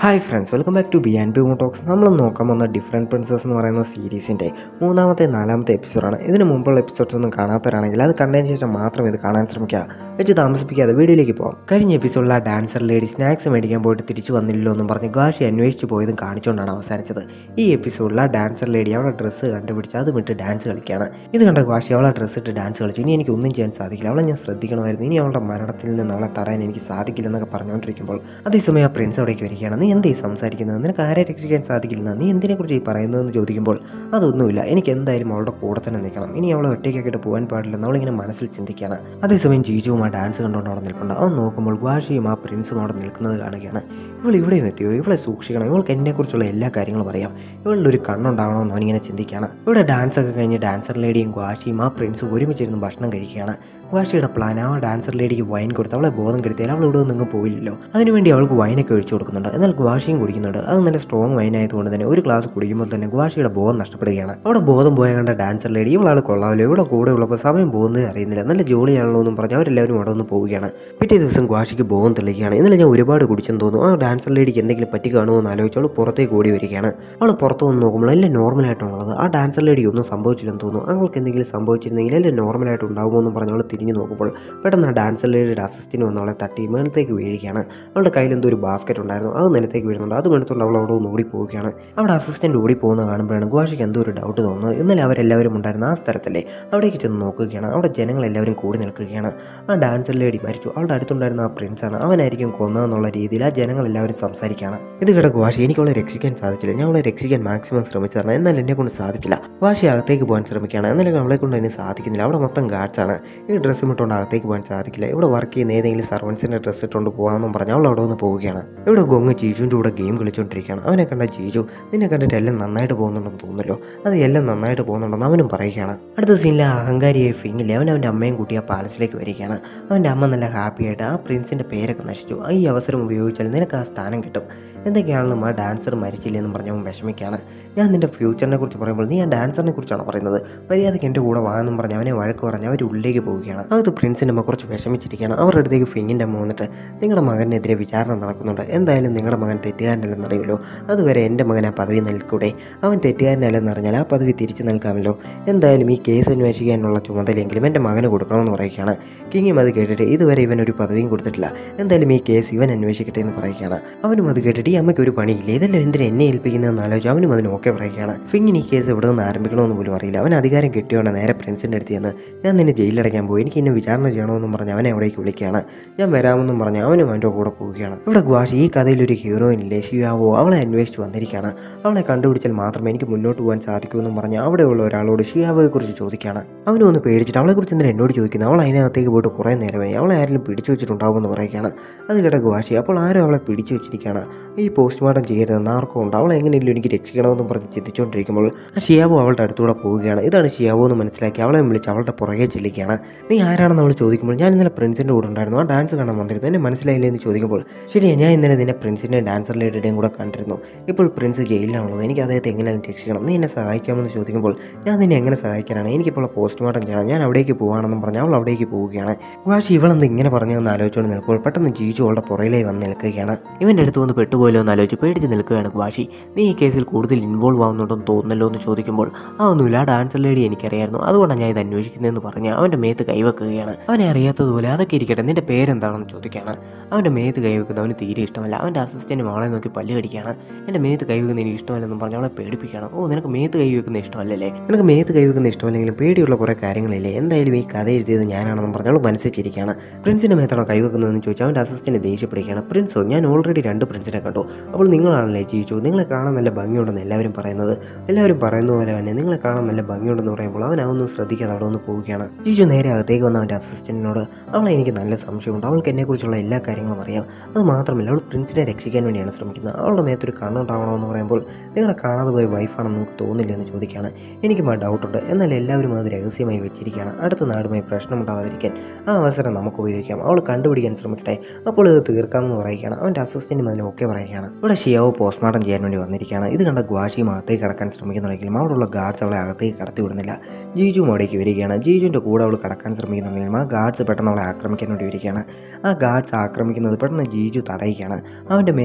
hi friends welcome back to B and B talks നമ്മൾ നോക്കാൻ പോകുന്ന ഡിഫറെൻറ്റ് പ്രിൻസസ് എന്ന് പറയുന്ന സീരീസിൻ്റെ മൂന്നാമത്തെ നാലാമത്തെ എപ്പിസോഡാണ് ഇതിന് മുമ്പുള്ള എപ്പിസോഡ്സ് ഒന്നും കാണാത്തവരാണെങ്കിൽ അത് കണ്ടതിന് ശേഷം മാത്രം ഇത് കാണാൻ ശ്രമിക്കുക വെച്ച് താമസിപ്പിക്കാതെ വീഡിയോയിലേക്ക് പോകാം കഴിഞ്ഞ എപ്പിസോഡിൽ ആ ഡാൻസർ ലേഡി സ്നാക്സ് മേടിക്കാൻ പോയിട്ട് തിരിച്ചു വന്നില്ലല്ലോ എന്നും പറഞ്ഞ് ഗാഷി അന്വേഷിച്ച് പോയതും കാണിച്ചുകൊണ്ടാണ് അവസാനിച്ചത് ഈ എപ്പിസോഡിൽ ആ ഡാൻസർ ലേഡി അവളെ ഡ്രസ്സ് കണ്ടുപിടിച്ച് അത് വിട്ട് ഡാൻസ് കളിക്കുകയാണ് ഇത് കണ്ട ഗാഷി അവളെ ഡ്രസ്സ് ഇട്ട് ഡാൻസ് കളിച്ചു ഇനി എനിക്ക് ഒന്നും ചെയ്യാൻ സാധിക്കില്ല അവളെ ഞാൻ ശ്രദ്ധിക്കണമായിരുന്നു ഇനി അവളുടെ മരണത്തിൽ നിന്ന് അവളെ തടയാൻ എനിക്ക് സാധിക്കില്ലെന്നൊക്കെ പറഞ്ഞുകൊണ്ടിരിക്കുമ്പോൾ അതേസമയം ആ പ്രിൻസ് അവിടേക്ക് വരികയാണ് നീ എന്തേ സംസാരിക്കുന്നത് നിനക്ക് ആരെ രക്ഷിക്കാൻ സാധിക്കില്ലെന്ന് നീ എന്തിനെക്കുറിച്ച് ഈ പറയുന്നതെന്ന് ചോദിക്കുമ്പോൾ അതൊന്നുമില്ല എനിക്ക് എന്തായാലും അവളുടെ കൂടെ തന്നെ നിൽക്കണം ഇനി അവളെ ഒറ്റയ്ക്കാക്കിയിട്ട് പോകാൻ പാടില്ലെന്ന് അവളിങ്ങനെ മനസ്സിൽ ചിന്തിക്കുകയാണ് അതേസമയം ജീജുവും ആ ഡാൻസ് കണ്ടുകൊണ്ട് അവിടെ നിൽപ്പുണ്ട് അവൻ നോക്കുമ്പോൾ ഗ്വാഷിയും ആ പ്രിൻസും അവിടെ നിൽക്കുന്നത് കാണുകയാണ് ഇവൾ ഇവിടെയും എത്തിയോ ഇവളെ സൂക്ഷിക്കണം ഇവൾക്ക് എന്നെക്കുറിച്ചുള്ള എല്ലാ കാര്യങ്ങളും അറിയാം ഇവളുടെ ഒരു കണ്ണുണ്ടാവണമെന്ന് അവനിങ്ങനെ ചിന്തിക്കുകയാണ് ഇവിടെ ഡാൻസ് ഒക്കെ കഴിഞ്ഞ് ഡാൻസർ ലേഡിയും ഗ്വാഷിയും ആ പ്രിൻസും ഒരുമിച്ചിരുന്ന് ഭക്ഷണം കഴിക്കുകയാണ് ഗ്വാഷിയുടെ പ്ലാൻ ആ ഡാൻസർ ലേഡിക്ക് വൈൻ കൊടുത്ത് അവളെ ബോധം കെടുത്തിയാൽ അവൾ ഇവിടെ നിങ്ങൾ പോയില്ലല്ലോ അതിനുവേണ്ടി അവൾക്ക് വൈനൊക്കെ ഒഴിച്ചു കൊടുക്കുന്നുണ്ട് എന്നാൽ ഗ്വാഷിയും കുടിക്കുന്നുണ്ട് അത് നല്ല സ്ട്രോങ് വൈൻ ആയതുകൊണ്ട് തന്നെ ഒരു ഗ്ലാസ് കുടിക്കുമ്പോൾ തന്നെ ഗ്വാഷിയുടെ ബോധം നഷ്ടപ്പെടുകയാണ് അവിടെ ബോധം പോയ കണ്ട ഡാൻസർ ലേഡി ഇവളാൾ കൊള്ളാമല്ലോ ഇവിടെ കൂടെ ഉള്ളപ്പോൾ സമയം പോകുന്നത് അറിയുന്നില്ല നല്ല ജോലിയാണല്ലോ എന്നും പറഞ്ഞ് അവരെല്ലാവരും അവിടെ നിന്ന് പോവുകയാണ് പിറ്റേ ദിവസം ഗ്വാഷിക്ക് ബോധം തെളിയുകയാണ് ഇന്നലെ ഞാൻ ഒരുപാട് കുടിച്ചെന്ന് തോന്നുന്നു ആ ഡാൻസർ ലേഡിക്ക് എന്തെങ്കിലും പറ്റി കാണുമോ എന്ന് ആലോചിച്ച് അവൾ പുറത്തേക്ക് ഓടി വരികയാണ് അവൾ പുറത്ത് വന്ന് നോക്കുമ്പോൾ എല്ലാം നോർമലായിട്ടുള്ളത് ആ ഡാൻസർ ലേഡിക്ക് ഒന്നും സംഭവിച്ചില്ലെന്ന് തോന്നുന്നു അവൾക്ക് എന്തെങ്കിലും സംഭവിച്ചിരുന്നെങ്കിൽ എല്ലാം നോർമലായിട്ട് ഉണ്ടാകുമോ എന്നും പറഞ്ഞ് അവൾ തിരിഞ്ഞു നോക്കുമ്പോൾ പെട്ടെന്ന് ആ ഡാൻസർ ലേഡിയുടെ അസിസ്റ്റന്റ് വന്ന് അവളെ തട്ടി മേളത്തേക്ക് വീഴുകയാണ് അവളുടെ കയ്യിൽ എന്തോ ഒരു ബാസ്ക്കറ്റ് ഉണ്ടായിരുന്നു അത് നിലത്തേക്ക് വീഴുന്നുണ്ട് അത് എടുത്തുകൊണ്ട് അവൾ അവിടെ നിന്ന് ഓടിപ്പോവുകയാണ് അവിടെ അസിസ്റ്റന്റ് ഓടിപ്പോകുന്നത് കാണുമ്പോഴാണ് ഗുവാഷിക്ക് എന്തോ ഒരു ഡൗട്ട് തോന്നുന്നത് ഇന്നലെ അവരെല്ലാവരും ഉണ്ടായിരുന്ന ആ സ്ഥലത്തല്ലേ അവിടേക്ക് ചെന്ന് നോക്കുകയാണ് അവിടെ ജനങ്ങളെല്ലാവരും കൂടി നിൽക്കുകയാണ് ആ ഡാൻസർ ലേഡി മരിച്ചു അവളുടെ അടുത്തുണ്ടായിരുന്ന ആ പ്രിൻസാണ് അവനായിരിക്കും കൊന്നതെന്നുള്ള രീതിയിൽ ആ ജനങ്ങളെല്ലാവരും സംസാരിക്കുകയാണ് ഇത് കേട്ട ഗുവാഷി എനിക്ക് അവളെ രക്ഷിക്കാൻ സാധിച്ചില്ല ഞാൻ അവളെ രക്ഷിക്കാൻ മാക്സിമം ശ്രമിച്ചതാണ് എന്നാൽ എന്നെ കൊണ്ട് സാധിച്ചില്ല ഗുവാഷി അകത്തേക്ക് പോകാൻ ശ്രമിക്കുകയാണ് എന്നാലും അവളെ കൊണ്ട് അതിന് സാധിക്കുന്നില്ല അവിടെ മൊത്തം ഗാർഡ്സ് ആണ് ഈ ഡ്രസ്സും ഇട്ടുകൊണ്ട് അകത്തേക്ക് പോകാൻ സാധിക്കില്ല ഇവിടെ വർക്ക് ചെയ്യുന്ന ഏതെങ്കിലും സർവൻസിൻ്റെ ഡ്രസ്സ് ഇട്ടുകൊണ്ട് പോകാമെന്നും പറഞ്ഞ് അവൾ അവിടെ നിന്ന് പോവുകയാണ് ഇവിടെ ഗൊങ്ങ് ജീജുവിൻ്റെ കൂടെ ഗെയിം കളിച്ചുകൊണ്ടിരിക്കുകയാണ് അവനെ കണ്ട ജീജു നിന്നെ കണ്ടിട്ട് എല്ലാം നന്നായിട്ട് പോകുന്നുണ്ടെന്ന് തോന്നുന്നല്ലോ അത് എല്ലാം നന്നായിട്ട് പോകുന്നുണ്ടെന്ന് അവനും പറയുകയാണ് അടുത്ത സീനിലെ അഹങ്കാരിയായ ഫിങ്ങില്ലേ അവൻ അവൻ്റെ അമ്മയും കൂട്ടി ആ പാലസിലേക്ക് വരികയാണ് അവൻ്റെ അമ്മ നല്ല ഹാപ്പി ആയിട്ട് ആ പ്രിൻസിൻ്റെ പേരൊക്കെ നശിച്ചു ഈ അവസരം ഉപയോഗിച്ചാൽ നിനക്ക് ആ സ്ഥാനം കിട്ടും എന്തൊക്കെയാണെങ്കിലും ആ ഡാൻസർ മരിച്ചില്ലെന്നും പറഞ്ഞ് അവൻ വിഷമിക്കുകയാണ് ഞാൻ നിൻ്റെ ഫ്യൂച്ചറിനെ കുറിച്ച് പറയുമ്പോൾ നീ ആ ഡാൻസറിനെ കുറിച്ചാണ് പറയുന്നത് മര്യാദയ്ക്ക് എൻ്റെ കൂടെ വാങ്ങുന്നും പറഞ്ഞ് അവനെ വഴക്ക് പറഞ്ഞ് അവർ ഉള്ളിലേക്ക് പോവുകയാണ് അകത്ത് പ്രിൻസിൻ്റെ അമ്മ കുറച്ച് വിഷമിച്ചിരിക്കുകയാണ് അവരുടെ അടുത്തേക്ക് ഫിങ്ങിൻ്റെ അമ്മ വന്നിട്ട് നിങ്ങളുടെ മകനെതിരെ വിചാരണ നടക്കുന്നുണ്ട് എന്തായാലും നിങ്ങളുടെ മകൻ തെറ്റുകാരനല്ലെന്നറിയുമല്ലോ അതുവരെ എൻ്റെ മകൻ ആ പദവി നൽകൂടെ അവൻ തെറ്റുകാരനല്ലെന്ന് അറിഞ്ഞാൽ ആ പദവി തിരിച്ചു നൽകാമല്ലോ എന്തായാലും ഈ കേസ് അന്വേഷിക്കാനുള്ള ചുമതലയെങ്കിലും എൻ്റെ മകന് കൊടുക്കണമെന്ന് പറയുകയാണ് കിങ്ങിയും അത് കേട്ടിട്ട് ഇതുവരെ ഇവൻ ഒരു പദവിയും കൊടുത്തിട്ടില്ല എന്തായാലും ഈ കേസ് ഇവൻ അന്വേഷിക്കട്ടെ എന്ന് പറയുകയാണ് അവനും അത് കേട്ടിട്ട് ഈ അമ്മയ്ക്ക് ഒരു പണിയില്ല ഇതെല്ലാം എന്തിനാ എന്നെ ഏൽപ്പിക്കുന്നതെന്ന് ആലോചിച്ച് അവനും അതിന് ഓക്കെ പറയുകയാണ് ഫിങ്ങിന് ഈ കേസ് എവിടെ നിന്ന് ആരംഭിക്കണമെന്ന് പോലും അറിയില്ല അവൻ അധികാരം കിട്ടിയോണ്ട് നേരെ പ്രിൻസിൻ്റെ അടുത്ത് ചെന്ന് ഞാൻ നിന്നെ ജയിലിലടയ്ക്കാൻ പോയി എനിക്ക് എന്നെ വിചാരണ ചെയ്യണമെന്നും പറഞ്ഞ് അവനെ അവിടേക്ക് വിളിക്കുകയാണ് ഞാൻ വരാമെന്നും പറഞ്ഞ് അവനും അവൻ്റെ കൂടെ പോവുകയാണ് ഇവിടെ ഗ്വാഷ് ഈ കഥയിൽ ഒരു ഹീറോയിൻ ഇല്ലേ ഷിയാവോ അവളെ അന്വേഷിച്ച് വന്നിരിക്കുകയാണ് അവളെ കണ്ടുപിടിച്ചാൽ മാത്രമേ എനിക്ക് മുന്നോട്ട് പോകാൻ സാധിക്കൂ എന്നും പറഞ്ഞ് അവിടെയുള്ള ഒരാളോട് ഷിയാവോയെ കുറിച്ച് ചോദിക്കുകയാണ് അവനും ഒന്ന് പേടിച്ചിട്ട് അവളെക്കുറിച്ച് എന്തിനാ എന്നോട് ചോദിക്കുന്നത് അവൾ അതിനകത്തേക്ക് പോയിട്ട് കുറേ നേരമായി അവളെ ആരെങ്കിലും പിടിച്ചു വെച്ചിട്ടുണ്ടാവുമെന്ന് പറയുകയാണ് അത് കേട്ട ഗ്വാഷി അപ്പോൾ ആരും അവളെ പിടിച്ചു വെച്ചിരിക്കുകയാണ് ഈ പോസ്റ്റ്മോർട്ടം ചെയ്യരുതെന്ന് ആർക്കും ഉണ്ട് അവളെ എങ്ങനെയല്ലോ എനിക്ക് രക്ഷിക്കണമെന്നും പറഞ്ഞ് ചിന്തിച്ചുകൊണ്ടിരിക്കുമ്പോൾ ആ ഷിയാവോ അവളുടെ അടുത്തൂടെ പോവുകയാണ് ഇതാണ് ഷിയാവോ എന്ന് മനസ്സിലാക്കി അവളെ വിളിച്ച് അവളുടെ പുറകെ ചെല്ലിക്കുകയാണ് നീ ആരാണെന്ന് അവൾ ചോദിക്കുമ്പോൾ ഞാൻ ഇന്നലെ പ്രിൻസിൻ്റെ കൂടെ ഉണ്ടായിരുന്നു ആ ഡാൻസ് കാണാൻ വന്നിരുന്നു എന്നെ മനസ്സിലായില്ലേ എന്ന് ചോദിക്കുമ്പോൾ ശരിയാ ഞാൻ ഇന്നലെ നിന്നെ പ്രിൻസിൻ്റെയും ഡാൻസർ ലേഡിയുടെയും കൂടെ കണ്ടിരുന്നു ഇപ്പോൾ പ്രിൻസ് ജയിലിലാണുള്ളത് എനിക്ക് അദ്ദേഹത്തെ എങ്ങനെയാണ് രക്ഷിക്കണം നീ എന്നെ സഹായിക്കാമെന്ന് ചോദിക്കുമ്പോൾ ഞാൻ നിന്നെ എങ്ങനെ സഹായിക്കാനാണ് എനിക്കിപ്പോൾ പോസ്റ്റ്മോർട്ടം ചെയ്യണം ഞാൻ അവിടേക്ക് പോവാണെന്നും പറഞ്ഞ് അവൾ അവിടേക്ക് പോവുകയാണ് വാശി ഇവളെന്ത് ഇങ്ങനെ പറഞ്ഞതെന്ന് ആലോചിച്ചുകൊണ്ട് നിൽക്കുമ്പോൾ പെട്ടെന്ന് ജീജു അവളുടെ പുറയിലായി വന്ന് നിൽക്കുകയാണ് ഇവൻ്റെ അടുത്ത് വന്ന് പെട്ടുപോയല്ലോ എന്ന് ആലോചിച്ച് പേടിച്ച് നിൽക്കുകയാണ് വാശി നീ ഈ കേസിൽ കൂടുതൽ ഇൻവോൾവ് ആവുന്നുണ്ടെന്ന് തോന്നുന്നല്ലോ എന്ന് ചോദിക്കുമ്പോൾ അതൊന്നുമില്ല ആ ഡാൻസർ ലേഡി എനിക്കറിയായിരുന്നു അതുകൊണ്ടാണ് ഞാൻ ഇത് അന്വേഷിക്കുന്നതെന്ന് പറഞ്ഞ് അവൻ്റെ മേത്ത് കൈവെക്കുകയാണ് അവനെ അറിയാത്തതുപോലെ അതൊക്കെ ഇരിക്കട്ടെ നിന്റെ പേരെന്താണെന്ന് ചോദിക്കുകയാണ് അവൻ്റെ മേത്ത് കൈവെക്കുന്നത് അവന് തീരെ ഇഷ്ടമല്ല അവൻ്റെ അസിസ്റ്റൻറ്റ് അവളെ നോക്കി പല്ല് കടിക്കുകയാണ് എൻ്റെ മേത്ത് കൈവെക്കുന്ന എനിക്ക് ഇഷ്ടമല്ലെന്നും പറഞ്ഞ് അവളെ പേടിപ്പിക്കുകയാണ് ഓ നിനക്ക് മേത്ത് കൈവെക്കുന്ന ഇഷ്ടമല്ലല്ലേ നിനക്ക് മേത്ത് കൈവെക്കുന്ന ഇഷ്ടമല്ലെങ്കിലും പേടിയുള്ള കുറേ കാര്യങ്ങളില്ലേ എന്തായാലും ഈ കഥ എഴുതിയത് ഞാനാണെന്നും പറഞ്ഞ് അവൾ മനസ്സിച്ചിരിക്കുകയാണ് പ്രിൻസിൻ്റെ മേത്താണോ കൈവെക്കുന്നതെന്ന് ചോദിച്ചാൽ അവൻ്റെ അസിസ്റ്റൻറ്റ് ദേഷ്യപ്പെടുകയാണ് പ്രിൻസോ ഞാൻ ഓൾറെഡി രണ്ട് പ്രിൻസിനെ കണ്ടു അപ്പോൾ നിങ്ങളാണല്ലേ ജീവിച്ചു നിങ്ങളെ കാണാൻ നല്ല ഭംഗിയുണ്ടെന്ന് എല്ലാവരും പറയുന്നത് എല്ലാവരും പറയുന്ന പോലെ തന്നെ നിങ്ങളെ കാണാൻ നല്ല ഭംഗിയുണ്ടെന്ന് പറയുമ്പോൾ അവൻ അതൊന്നും ശ്രദ്ധിക്കാതെ അവിടെ ഒന്ന് പോവുകയാണ് ജീജു നേരെ അകത്തേക്ക് വന്ന അവൻ്റെ അസിസ്റ്റൻറ്റിനോട് അവളെ എനിക്ക് നല്ല സംശയമുണ്ട് അവൾക്ക് എന്നെക്കുറിച്ചുള്ള എല്ലാ കാര്യങ്ങളും അറിയാം അത് മാത്രമല്ല അവൾ പ്രിൻസിനെ രക്ഷിക്കാൻ വേണ്ടിയാണ് ശ്രമിക്കുന്നത് അവളുടെ മേത്തൊരു കണ്ണുണ്ടാവണമെന്ന് പറയുമ്പോൾ നിങ്ങളെ കാണാതെ പോയ വൈഫാണെന്ന് നിങ്ങൾക്ക് തോന്നില്ല എന്ന് ചോദിക്കുകയാണ് എനിക്കും ആ ഡൗട്ടുണ്ട് എന്നാൽ എല്ലാവരും അത് രഹസ്യമായി വെച്ചിരിക്കുകയാണ് അടുത്ത നാടുമായി പ്രശ്നമുണ്ടാകാതിരിക്കാൻ ആ അവസരം നമുക്ക് ഉപയോഗിക്കാം അവൾ കണ്ടുപിടിക്കാൻ ശ്രമിക്കട്ടെ അപ്പോൾ ഇത് തീർക്കാമെന്ന് പറയുകയാണ് അവൻ്റെ അസിസ്റ്റൻറ്റും അതിന് ഓക്കെ പറയുകയാണ് ഇവിടെ ഷിയാവോ പോസ്റ്റ്മോർട്ടം ചെയ്യാൻ വേണ്ടി വന്നിരിക്കുകയാണ് ഇത് കണ്ട ഗ്വാഷിയും അകത്തേക്ക് കടക്കാൻ ശ്രമിക്കുന്നുണ്ടെങ്കിലും അവിടെയുള്ള ഗാർഡ്സ് അവളെ അകത്തേക്ക് കടത്തി വിടുന്നില്ല ജീജുവും അവിടേക്ക് വരികയാണ് ജീജുവിൻ്റെ കൂടെ അവൾ കടക്കാൻ ശ്രമിക്കുന്നുണ്ടെങ്കിലും ആ ഗാർഡ്സ് പെട്ടെന്ന് അവളെ ആക്രമിക്കാൻ വേണ്ടി വരികയാണ് ആ ഗാർഡ്സ് ആക്രമിക്കുന്നത് പെട്ടെന്ന് ജീജു തടയുകയാണ് അവൻ്റെ മേത്ത്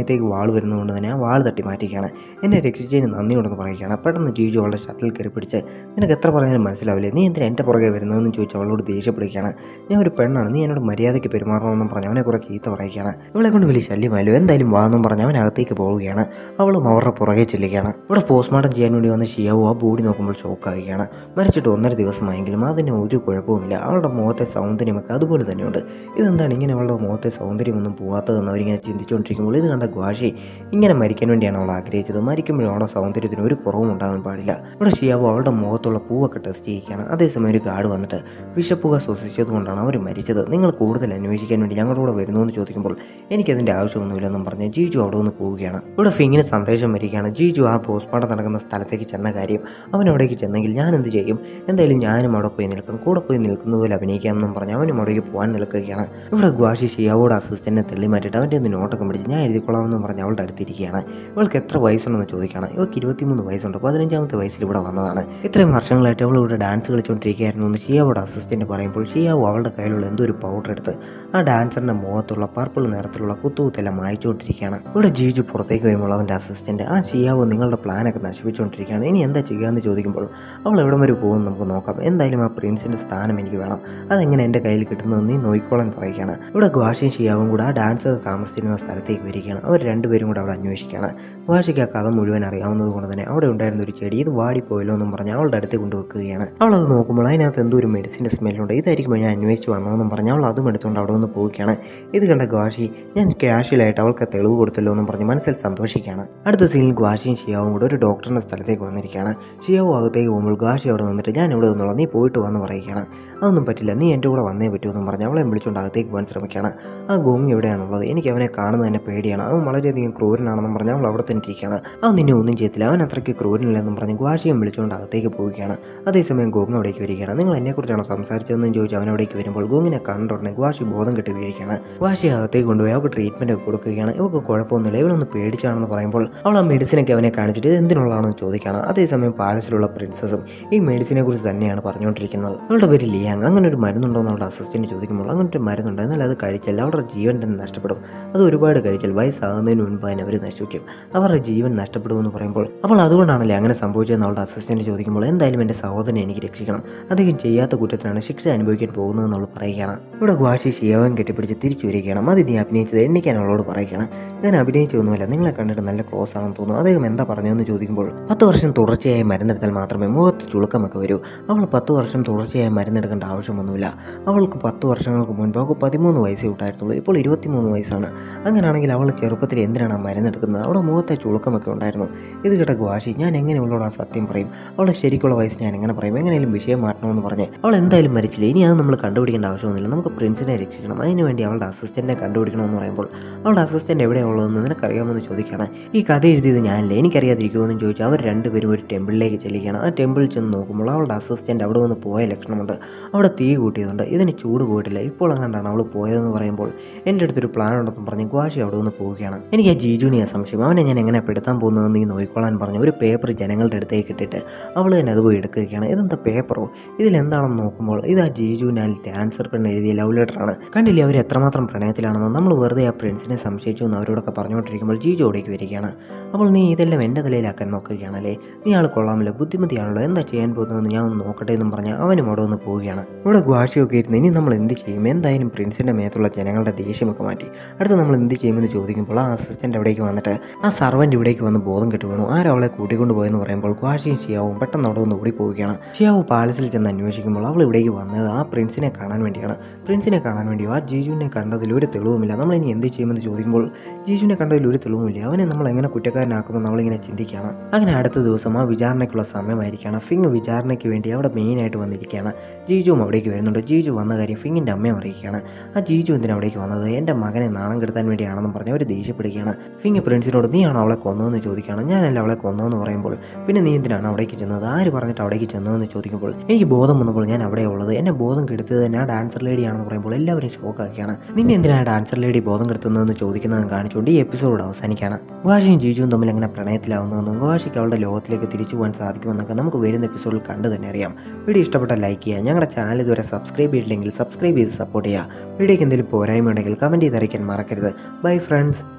മേത്തേക്ക് വാൾ വരുന്നതുകൊണ്ട് തന്നെ ആ വാൾ തട്ടി മാറ്റിക്കുകയാണ് എന്നെ രക്ഷിച്ചതിന് നന്ദിയുണ്ടെന്ന് പറയുകയാണ് പെട്ടെന്ന് ജീജു അവളുടെ ഷട്ടിൽ കയറി പിടിച്ച് നിനക്ക് എത്ര പറഞ്ഞാലും മനസ്സിലാവില്ലേ നീ എന്തിനാ എൻ്റെ പുറകെ വരുന്നതെന്ന് ചോദിച്ച് അവളോട് ദേഷ്യപ്പെടുകയാണ് ഞാൻ ഒരു പെണ്ണാണ് നീ എന്നോട് മര്യാദയ്ക്ക് പെരുമാറണമെന്നും പറഞ്ഞ് അവനെ കുറെ ചീത്ത പറയുകയാണ് ഇവളെ കൊണ്ട് വലിയ ശല്യമായാലും എന്തായാലും വാന്നും പറഞ്ഞ് അവൻ അകത്തേക്ക് പോവുകയാണ് അവളും അവരുടെ പുറകെ ചെല്ലുകയാണ് ഇവിടെ പോസ്റ്റ്മോർട്ടം ചെയ്യാൻ വേണ്ടി വന്ന ഷിയാവു ആ ബോഡി നോക്കുമ്പോൾ ഷോക്കാവുകയാണ് മരിച്ചിട്ട് ഒന്നര ദിവസമായെങ്കിലും അതിന് ഒരു കുഴപ്പവുമില്ല അവളുടെ മുഖത്തെ സൗന്ദര്യമൊക്കെ അതുപോലെ തന്നെയുണ്ട് ഇതെന്താണ് ഇങ്ങനെ അവളുടെ മുഖത്തെ സൗന്ദര്യമൊന്നും പോകാത്തതെന്ന് അവരിങ്ങനെ ചിന്തിച്ചുകൊണ്ടിരിക്കുമ്പോൾ ഇത് കണ്ട ഗ്വാഷി ഇങ്ങനെ മരിക്കാൻ വേണ്ടിയാണ് അവൾ ആഗ്രഹിച്ചത് മരിക്കുമ്പോഴും അവളുടെ സൗന്ദര്യത്തിന് ഒരു കുറവും ഉണ്ടാകാൻ പാടില്ല ഇവിടെ ഷിയാവു അവളുടെ മുഖത്തുള്ള പൂവൊക്കെ ടെസ്റ്റ് ചെയ്യിക്കുകയാണ് അതേസമയം ഒരു ഗാർഡ് വന്നിട്ട് വിഷപ്പുക ശ്വസിച്ചത് കൊണ്ടാണ് അവർ മരിച്ചത് നിങ്ങൾ കൂടുതൽ അന്വേഷിക്കാൻ വേണ്ടി ഞങ്ങളുടെ കൂടെ വരുന്നു എന്ന് ചോദിക്കുമ്പോൾ എനിക്കതിൻ്റെ ആവശ്യമൊന്നുമില്ലെന്നും പറഞ്ഞ് ജീജു അവിടെ നിന്ന് പോവുകയാണ് ഇവിടെ ഫിങ്ങിന് സന്ദേശം വരികയാണ് ജീജു ആ പോസ്റ്റ്മോർട്ടം നടക്കുന്ന സ്ഥലത്തേക്ക് ചെന്ന കാര്യം അവൻ അവിടേക്ക് ചെന്നെങ്കിൽ ഞാൻ എന്ത് ചെയ്യും എന്തായാലും ഞാനും അവിടെ പോയി നിൽക്കും കൂടെ പോയി നിൽക്കുന്ന പോലെ അഭിനയിക്കാമെന്നും പറഞ്ഞ് അവനും അവിടേക്ക് പോകാൻ നിൽക്കുകയാണ് ഇവിടെ ഗ്വാഷി ഷിയാവോട് അസിസ്റ്റന്റിനെ തെള്ളി മാറ്റിയിട്ട് അവൻ്റെ ഒന്ന് നോട്ടൊക്കെ പിടിച്ച് ഞാൻ എഴുതിക്കൊള്ളാമെന്നും പറഞ്ഞ് അവളുടെ അടുത്തിരിക്കുകയാണ് ഇവൾക്ക് എത്ര വയസ്സുണ്ടെന്ന് ചോദിക്കുകയാണ് ഇവൾക്ക് ഇരുപത്തിമൂന്ന് വയസ്സുണ്ട് പതിനഞ്ചാമത്തെ വയസ്സിൽ ഇവിടെ വന്നതാണ് ഇത്രയും വർഷങ്ങളായിട്ട് അവൾ ഇവിടെ ഡാൻസ് കളിച്ചുകൊണ്ടിരിക്കുകയായിരുന്നു എന്ന് ഷിയാവോട് അസിസ്റ്റന്റ് പറയുമ്പോൾ ഷിയാവോ അവളുടെ കയ്യിലുള്ള എന്തോ ഒരു പൗഡർ എടുത്ത് ആ ഡാൻസറിന്റെ മുഖത്തുള്ള പർപ്പിൾ നിറത്തിലുള്ള കുത്തുകുത്തെല്ലാം മായച്ചുകൊണ്ടിരിക്കുകയാണ് ഇവിടെ ജീജു പുറത്തേക്ക് വരുമ്പോൾ അവൻ്റെ അസിസ്റ്റന്റ് ആ ഷിയാവോ നിങ്ങളുടെ പ്ലാനൊക്കെ നശിപ്പിച്ചുകൊണ്ടിരിക്കുകയാണ് ഇനി എന്താ ചെയ്യുകയെന്ന് ചോദിക്കുമ്പോൾ അവൾ എവിടം വരെ പോകുമെന്ന് നമുക്ക് നോക്കാം എന്തായാലും ആ പ്രിൻസിന്റെ സ്ഥാനം എനിക്ക് വേണം അതെങ്ങനെ എൻ്റെ കയ്യിൽ കിട്ടുന്നത് നീ നോയിക്കോളാൻ പറയുകയാണ് ഇവിടെ ഗ്വാഷിയും ഷിയാവും കൂടെ ആ ഡാൻസർ താമസിച്ചിരുന്ന സ്ഥലത്തേക്ക് വരികയാണ് അവർ രണ്ടുപേരും കൂടെ അവിടെ അന്വേഷിക്കുകയാണ് ഗ്വാഷിക്ക് ആ കഥ മുഴുവൻ അറിയാവുന്നത് കൊണ്ട് തന്നെ അവിടെ ഉണ്ടായിരുന്ന ഒരു ചെടി ഇത് വാടിപ്പോയല്ലോ എന്നും പറഞ്ഞ് അവളുടെ അടുത്ത് കൊണ്ടുവെക്കുകയാണ് അവൾ അത് നോക്കുമ്പോൾ അതിനകത്ത് എന്തോ ഒരു മെഡിസിൻ്റെ സ്മെല്ലുണ്ട് ഇതായിരിക്കും ഞാൻ അന്വേഷിച്ച് വന്നതെന്നും പറഞ്ഞ് അവൾ അതും എടുത്തുകൊണ്ട് അവിടെ നിന്ന് പോവുകയാണ് ഇത് കണ്ട ഗ്വാഷി ഞാൻ ക്യാഷ്വലായിട്ട് അവൾക്ക് തെളിവ് കൊടുത്തല്ലോ എന്നും പറഞ്ഞ് മനസ്സിൽ സന്തോഷിക്കുകയാണ് അടുത്ത സീനിൽ ഗ്വാഷിയും ഷിയാവും കൂടെ ഒരു ഡോക്ടറിൻ്റെ സ്ഥലത്തേക്ക് വന്നിരിക്കുകയാണ് ഷിയാവും അകത്തേക്ക് പോകുമ്പോൾ ഗ്വാഷി അവിടെ നിന്നിട്ട് ഞാൻ ഇവിടെ നിന്നുള്ള നീ പോയിട്ട് വന്ന് പറയുകയാണ് അതൊന്നും പറ്റില്ല നീ എൻ്റെ കൂടെ വന്നേ പറ്റൂ എന്നും പറഞ്ഞ് അവളെ വിളിച്ചുകൊണ്ട് അകത്തേക്ക് പോകാൻ ശ്രമിക്കുകയാണ് ആ ഗോങ് എവിടെയാണുള്ളത് എനിക്ക് അവനെ കാണുന്നത് തന്നെ പേടിയാണ് അവൻ വളരെയധികം ക്രൂരനാണെന്നും പറഞ്ഞ് അവൾ അവിടെ തന്നെ ഇരിക്കുകയാണ് അവൻ നിന്നെ ഒന്നും ചെയ്യത്തില്ല അവൻ അത്രയ്ക്ക് ക്രൂരനില്ലെന്നും പറഞ്ഞ് ഗ്വാഷിയും വിളിച്ചുകൊണ്ട് അകത്തേക്ക് പോവുകയാണ് അതേസമയം ഗോങ് അവിടേക്ക് വരികയാണ് നിങ്ങൾ എന്നെക്കുറിച്ചാണോ സംസാരിച്ചതെന്ന് ചോദിച്ച് അവൻ അവിടേക്ക് വരുമ്പോൾ ഗോങ്ങിനെ കണ്ടുടനെ ഗ്വാഷി ബോധം കെട്ടി വീഴുകയാണ് ഗ്വാഷി അകത്തേക്ക് കൊണ്ടുപോയി അവൾക്ക് ട്രീറ്റ്മെന്റ് ഒക്കെ കൊടുക്കുകയാണ് ഇവൾക്ക് കുഴപ്പമൊന്നുമില്ല ഇവളൊന്ന് പേടിച്ചാണെന്ന് പറയുമ്പോൾ അവൾ ആ മെഡിസിനൊക്കെ അവനെ കാണിച്ചിട്ട് ഇത് എന്തിനുള്ളതാണെന്ന് ചോദിക്കുകയാണ് അതേസമയം പാലസിലുള്ള പ്രിൻസസും ഈ മെഡിസിനെ കുറിച്ച് തന്നെയാണ് പറഞ്ഞുകൊണ്ടിരിക്കുന്നത് അവളുടെ പേര് ലിയാങ് അങ്ങനെ ഒരു മരുന്നുണ്ടോ എന്ന് അവളുടെ അസിസ്റ്റന്റ് ചോദിക്കുമ്പോൾ അങ്ങനെ ഒരു മരുന്നുണ്ട് എന്നാൽ അത് കഴിച്ചാൽ അവരുടെ ജീവൻ തന്നെ നഷ്ടപ്പെടും അത് ഒരുപാട് കഴിച്ചാൽ വയസ്സാകുന്നതിന് മുൻപ് തന്നെ അവർ നശിക്കും അവരുടെ ജീവൻ നഷ്ടപ്പെടുമെന്ന് പറയുമ്പോൾ അവൾ അതുകൊണ്ടാണല്ലേ അങ്ങനെ സംഭവിച്ചതെന്ന് അവളുടെ അസിസ്റ്റന്റ് ചോദിക്കുമ്പോൾ എന്തായാലും എൻ്റെ സഹോദരനെ എനിക്ക് രക്ഷിക്കണം അദ്ദേഹം ചെയ്യാത്ത കുറ്റത്തിനാണ് ശിക്ഷ അനുഭവിക്കാൻ പോകുന്നതെന്ന് അവൾ പറയുകയാണ് ഇവിടെ ഗ്വാഷി ഷിയാവൻ കെട്ടിപ്പിടിച്ച് തിരിച്ചു വരികയാണ് മതി നീ അഭിനയിച്ചത് എണ്ണിക്കാൻ അവളോട് പറയുകയാണ് ഞാൻ അഭിനയിച്ചൊന്നുമല്ല നിങ്ങളെ കണ്ടിട്ട് നല്ല ക്ലോസ് ആണെന്ന് തോന്നുന്നു അദ്ദേഹം എന്താ പറഞ്ഞതെന്ന് ചോദിക്കുമ്പോൾ പത്ത് വർഷം തുടർച്ചയായി മരുന്നെടുത്താൽ മാത്രമേ മുഖത്ത് ചുളുക്കമൊക്കെ വരൂ അവൾ പത്ത് വർഷം തുടർച്ചയായി മരുന്നെടുക്കേണ്ട ആവശ്യമൊന്നുമില്ല അവൾക്ക് പത്ത് വർഷങ്ങൾക്ക് മുൻപ് അവൾക്ക് പതിമൂന്ന് വയസ്സേ ഉണ്ടായിരുന്നുള്ളൂ ഇപ്പോൾ ഇരുപത്തിമൂന്ന് വയസ്സാണ് അങ്ങനെയാണെങ്കിൽ അവൾ ചെറുപ്പത്തിൽ എന്തിനാണ് ആ മരുന്നെടുക്കുന്നത് അവളുടെ മുഖത്തെ ചുളുക്കമൊക്കെ ഉണ്ടായിരുന്നു ഇത് കേട്ട ഗ്വാഷി ഞാൻ എങ്ങനെ അവളോട് ആ സത്യം പറയും അവളുടെ ശരിക്കുള്ള വയസ്സ് ഞാൻ എങ്ങനെ പറയും എങ്ങനെയും വിഷയം മാറ്റണമെന്ന് പറഞ്ഞ് അവൾ എന്തായാലും മരിച്ചില്ല ഇനി അത് നമ്മൾ കണ്ടുപിടിക്കേണ്ട ആവശ്യമൊന്നുമില്ല നമുക്ക് പ്രിൻസിനെ രക്ഷിക്കണം അതിന് വേണ്ടി അവളുടെ അസിസ്റ്റന്റിനെ കണ്ടുപിടിക്കണമെന്ന് പറയുമ്പോൾ അവളുടെ അസിസ്റ്റന്റ് എവിടെയുള്ളതെന്ന് നിനക്കറിയാമെന്ന് ചോദിക്കുകയാണ് ഈ കഥ എഴുതിയത് ഞാനല്ലേ എനിക്കറിയാതിരിക്കുമെന്ന് ചോദിച്ചാൽ അവർ രണ്ടുപേരും ഒരു ടെമ്പിളിലേക്ക് ചെല്ലുകയാണ് ആ ടെമ്പിളിൽ ചെന്ന് നോക്കുമ്പോൾ അവളുടെ അസിസ്റ്റന്റ് അവിടെ നിന്ന് പോയ ലക്ഷണമുണ്ട് അവിടെ തീ കൂട്ടിയതുണ്ട് ഇതിന് ചൂട് പോയിട്ടില്ല ഇപ്പോൾ അങ്ങാണ്ടാണ് അവൾ പോയതെന്ന് പറയുമ്പോൾ എൻ്റെ അടുത്തൊരു പ്ലാൻ ഉണ്ടെന്ന് പറഞ്ഞ് ഗ്വാഷി അവിടെ നിന്ന് പോവുകയാണ് എനിക്ക് ആ ജീജുവിനെ സംശയം അവനെ ഞാൻ എങ്ങനെ പെടുത്താൻ പോകുന്നതെന്ന് നീ നോക്കിക്കോളാൻ പറഞ്ഞു ഒരു പേപ്പർ ജനങ്ങളുടെ അടുത്തേക്ക് ഇട്ടിട്ട് അവൾ തന്നെ അത് പോയി എടുക്കുകയാണ് ഇതെന്താ പേപ്പറോ ഇതിലെന്താണെന്ന് നോക്കുമ്പോൾ ഇത് ആ ജീജുവിനാൽ ഡാൻസർ പെണ്ണ് എഴുതിയ ലവ് ലെറ്ററാണ് കണ്ടില്ലേ അവർ എത്രമാത്രം പ്രണയത്തിലാണെന്ന് നമ്മൾ വെറുതെ ആ പ്രിൻസിനെ സംശയിച്ചു എന്ന് അവരോടൊക്കെ പറഞ്ഞുകൊണ്ടിരിക്കുമ്പോൾ ജീജു അവിടേക്ക് വരികയാണ് അപ്പോൾ നീ ഇതെല്ലാം എൻ്റെ തലയിലാക്കാൻ നോക്കുകയാണല്ലേ നീ ആൾ കൊള്ളാമല്ലോ ബുദ്ധിമുട്ടിയാണല്ലോ എന്താ ചെയ്യാൻ പോകുന്നതെന്ന് ഞാൻ ഒന്ന് നോക്കട്ടെ എന്നും പറഞ്ഞ് അവനും അവിടെ ഒന്ന് പോവുകയാണ് ഇവിടെ ഗ്വാഷിയൊക്കെ ഇരുന്ന് ഇനി നമ്മൾ എന്ത് ചെയ്യും എന്തായാലും പ്രിൻസിൻ്റെ മേത്തുള്ള ജനങ്ങളുടെ ദേഷ്യമൊക്കെ മാറ്റി അടുത്ത് നമ്മൾ എന്ത് ചെയ്യുമെന്ന് ചോദിക്കുമ്പോൾ ആ അസിസ്റ്റൻ്റ് അവിടേക്ക് വന്നിട്ട് ആ സർവൻ്റ് ഇവിടേക്ക് വന്ന് ബോധം കെട്ട് വീണു ആരവളെ കൂട്ടിക്കൊണ്ട് പോയെന്ന് പറയുമ്പോൾ ഗ്വാഷിയും ഷിയാവും പെട്ടെന്ന് അവിടെ നിന്ന് ഓടി പോവുകയാണ് ഷിയാവ് പാലസിൽ ചെന്ന് അന്വേഷിക്കുമ്പോൾ അവൾ ഇവിടേക്ക് വന്നത് ആ പ്രിൻസിനെ കാണാൻ വേണ്ടിയാണ് പ്രിൻസിനെ കാണാൻ വേണ്ടിയോ ആ ജീജുവിനെ കണ്ടതിൽ ഒരു തെളിവുമില്ല നമ്മൾ ഇനി എന്ത് ചെയ്യുമെന്ന് ചോദിക്കുമ്പോൾ ജീജുവിനെ കണ്ടതിൽ ഒരു തെളിവുമില്ല അവനെ നമ്മൾ എങ്ങനെ കുറ്റക്കാരനാക്കുമെന്ന് നമ്മളിങ്ങനെ ചിന്തിക്കുകയാണ് അങ്ങനെ അടുത്ത ദിവസം ആ വിചാരണയ്ക്കുള്ള സമയമായിരിക്കുകയാണ് ഫിങ് വിചാരണയ്ക്ക് വേണ്ടി അവിടെ മെയിനായിട്ട് വന്നിരിക്കുകയാണ് ജീജുവും അവിടേക്ക് വരുന്നുണ്ട് ജീജു വന്ന കാര്യം ഫിങ്ങിൻ്റെ അമ്മയെ അറിയിക്കുകയാണ് ആ ജീജു എന്തിനാ അവിടേക്ക് വന്നത് എൻ്റെ മകനെ നാണം കെടുത്താൻ വേണ്ടിയാണെന്നും പറഞ്ഞ് അവർ ദേഷ്യപ്പെടുകയാണ് ഫിങ് പ്രിൻസിനോട് നീയാണോ അവളെ കൊന്നതെന്ന് ചോദിക്കുകയാണ് ഞാനല്ല അവളെ കൊന്നതെന്ന് പറയുമ്പോൾ പിന്നെ നീ എന്തിനാണ് അവിടേക്ക് ചെന്നത് ആര് പറഞ്ഞിട്ട് അവിടേക്ക് ചെന്നതെന്ന് ചോദിക്കുമ്പോൾ എനിക്ക് ബോധം വന്നപ്പോൾ ഞാൻ അവിടെ ഉള്ളത് എന്നെ ബോധം കെടുത്തത് തന്നെ ആ ഡാൻസർ ലേഡിയാണെന്ന് പറയുമ്പോൾ എല്ലാവരും ഷോക്കാക്കിയാണ് നിന്നെ എന്തിനാണ് ഡാൻസർ ലേഡി ബോധം കെടുത്തുന്നതെന്ന് ചോദിക്കുന്നതെന്ന് കാണിച്ചുകൊണ്ട് ഈ എപ്പിസോഡ് അവസാനിക്കുകയാണ് ഗുവാഷിയും ജീജുവും തമ്മിൽ എങ്ങനെ പ്രണയത്തിലാവുന്നതെന്നും ഗുവാഷിക്ക് അവളുടെ ലോകത്തിലേക്ക് തിരിച്ചു പോകാൻ സാധിക്കുമെന്നൊക്കെ നമുക്ക് വരുന്ന എപ്പിസോഡിൽ കണ്ടു തന്നെ അറിയാം വീഡിയോ ഇഷ്ടപ്പെട്ട ലൈക്ക് ചെയ്യുക ഞങ്ങളുടെ ചാനൽ ഇതുവരെ സബ്സ്ക്രൈബ് ചെയ്തില്ലെങ്കിൽ സബ്സ്ക്രൈബ് ചെയ്ത് സപ്പോർട്ട് ചെയ്യുക വീഡിയോയ്ക്ക് എന്തെങ്കിലും പോരായ്മ ഉണ്ടെങ്കിൽ കമൻറ്റ് ചെയ്ത് അറിയിക്കാൻ മറക്കരുത് ബൈ ഫ്രണ്ട്സ്